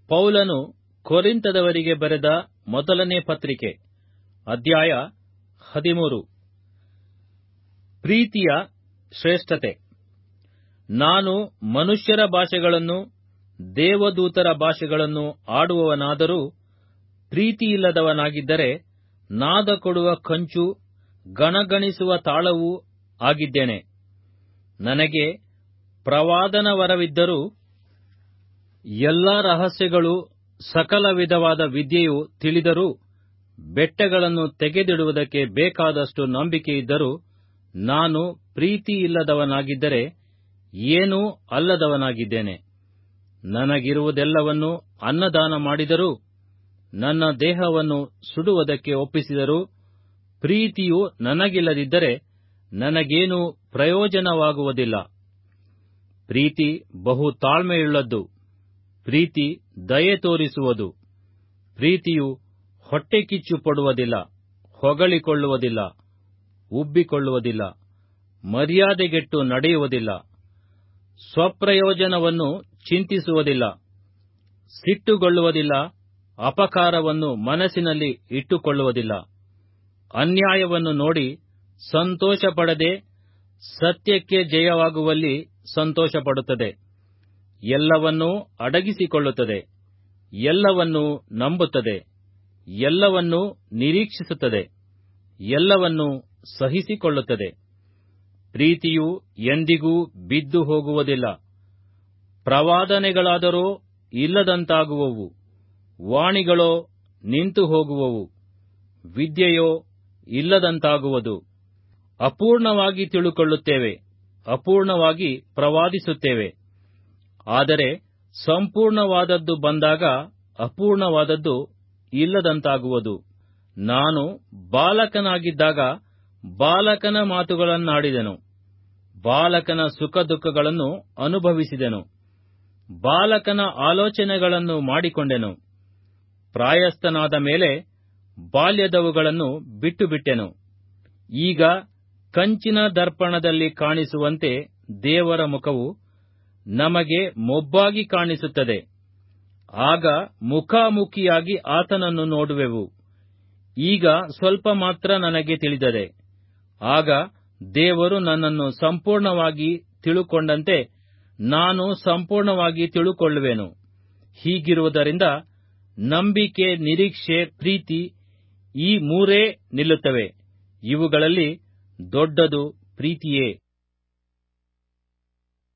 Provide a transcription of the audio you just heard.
ಪೌಲನು ಕೊರಿಂಥದವರಿಗೆ ಬರೆದ ಮೊದಲನೇ ಪತ್ರಿಕೆ ಅಧ್ಯಾಯ ಹದಿಮೂರು ಪ್ರೀತಿಯ ಶ್ರೇಷ್ಠತೆ ನಾನು ಮನುಷ್ಯರ ಭಾಷೆಗಳನ್ನು ದೇವದೂತರ ಭಾಷೆಗಳನ್ನು ಆಡುವವನಾದರೂ ಪ್ರೀತಿಯಿಲ್ಲದವನಾಗಿದ್ದರೆ ನಾದ ಕೊಡುವ ಕಂಚು ಗಣಗಣಿಸುವ ತಾಳವೂ ಆಗಿದ್ದೇನೆ ನನಗೆ ಪ್ರವಾದನ ವರವಿದ್ದರೂ ಎಲ್ಲಾ ರಹಸ್ಯಗಳೂ ಸಕಲ ವಿಧವಾದ ವಿದ್ಯೆಯೂ ತಿಳಿದರೂ ಬೆಟ್ಟಗಳನ್ನು ತೆಗೆದಿಡುವುದಕ್ಕೆ ಬೇಕಾದಷ್ಟು ನಂಬಿಕೆಯಿದ್ದರೂ ನಾನು ಪ್ರೀತಿಯಿಲ್ಲದವನಾಗಿದ್ದರೆ ಏನೂ ಅಲ್ಲದವನಾಗಿದ್ದೇನೆ ನನಗಿರುವುದೆಲ್ಲವನ್ನೂ ಅನ್ನದಾನ ಮಾಡಿದರೂ ನನ್ನ ದೇಹವನ್ನು ಸುಡುವುದಕ್ಕೆ ಒಪ್ಪಿಸಿದರೂ ಪ್ರೀತಿಯು ನನಗಿಲ್ಲದಿದ್ದರೆ ನನಗೇನೂ ಪ್ರಯೋಜನವಾಗುವುದಿಲ್ಲ ಪ್ರೀತಿ ಬಹು ತಾಳ್ಮೆಯುಳ್ಳದ್ದು ಪ್ರೀತಿ ದಯೆ ತೋರಿಸುವುದು ಪ್ರೀತಿಯು ಹೊಟ್ಟೆಕಿಚ್ಚು ಪಡುವುದಿಲ್ಲ ಹೊಗಳಿಕೊಳ್ಳುವುದಿಲ್ಲ ಉಬ್ಬಿಕೊಳ್ಳುವುದಿಲ್ಲ ಮರ್ಯಾದೆಗೆಟ್ಟು ನಡೆಯುವುದಿಲ್ಲ ಸ್ವಪ್ರಯೋಜನವನ್ನು ಚಿಂತಿಸುವುದಿಲ್ಲ ಸಿಟ್ಟುಗೊಳ್ಳುವುದಿಲ್ಲ ಅಪಕಾರವನ್ನು ಮನಸ್ಸಿನಲ್ಲಿ ಇಟ್ಟುಕೊಳ್ಳುವುದಿಲ್ಲ ಅನ್ಯಾಯವನ್ನು ನೋಡಿ ಸಂತೋಷಪಡದೆ ಸತ್ಯಕ್ಕೆ ಜಯವಾಗುವಲ್ಲಿ ಸಂತೋಷಪಡುತ್ತದೆ ಎಲ್ಲವನ್ನೂ ಅಡಗಿಸಿಕೊಳ್ಳುತ್ತದೆ ಎಲ್ಲವನ್ನೂ ನಂಬುತ್ತದೆ ಎಲ್ಲವನ್ನೂ ನಿರೀಕ್ಷಿಸುತ್ತದೆ ಎಲ್ಲವನ್ನೂ ಸಹಿಸಿಕೊಳ್ಳುತ್ತದೆ ಪ್ರೀತಿಯು ಎಂದಿಗೂ ಬಿದ್ದು ಹೋಗುವುದಿಲ್ಲ ಪ್ರವಾದನೆಗಳಾದರೋ ಇಲ್ಲದಂತಾಗುವವು ವಾಣಿಗಳೋ ನಿಂತು ಹೋಗುವವು ವಿದ್ಯೆಯೋ ಇಲ್ಲದಂತಾಗುವುದು ಅಪೂರ್ಣವಾಗಿ ತಿಳುಕೊಳ್ಳುತ್ತೇವೆ ಅಪೂರ್ಣವಾಗಿ ಪ್ರವಾದಿಸುತ್ತೇವೆ ಆದರೆ ಸಂಪೂರ್ಣವಾದದ್ದು ಬಂದಾಗ ಅಪೂರ್ಣವಾದದ್ದು ಇಲ್ಲದಂತಾಗುವುದು ನಾನು ಬಾಲಕನಾಗಿದ್ದಾಗ ಬಾಲಕನ ಮಾತುಗಳನ್ನಾಡಿದೆನು ಬಾಲಕನ ಸುಖ ದುಃಖಗಳನ್ನು ಅನುಭವಿಸಿದೆನು ಬಾಲಕನ ಆಲೋಚನೆಗಳನ್ನು ಮಾಡಿಕೊಂಡೆನು ಪ್ರಾಯಸ್ಥನಾದ ಮೇಲೆ ಬಾಲ್ಯದವುಗಳನ್ನು ಬಿಟ್ಟು ಬಿಟ್ಟೆನು ಈಗ ಕಂಚಿನ ದರ್ಪಣದಲ್ಲಿ ಕಾಣಿಸುವಂತೆ ದೇವರ ಮುಖವು ನಮಗೆ ಮೊಬ್ಬಾಗಿ ಕಾಣಿಸುತ್ತದೆ ಆಗ ಮುಖಾಮುಖಿಯಾಗಿ ಆತನನ್ನು ನೋಡುವೆವು ಈಗ ಸ್ವಲ್ಪ ಮಾತ್ರ ನನಗೆ ತಿಳಿದದೆ ಆಗ ದೇವರು ನನ್ನನ್ನು ಸಂಪೂರ್ಣವಾಗಿ ತಿಳುಕೊಂಡಂತೆ ನಾನು ಸಂಪೂರ್ಣವಾಗಿ ತಿಳುಕೊಳ್ಳುವೆನು ಹೀಗಿರುವುದರಿಂದ ನಂಬಿಕೆ ನಿರೀಕ್ಷೆ ಪ್ರೀತಿ ಈ ಮೂರೇ ನಿಲ್ಲುತ್ತವೆ ಇವುಗಳಲ್ಲಿ ದೊಡ್ಡದು ಪ್ರೀತಿಯೇ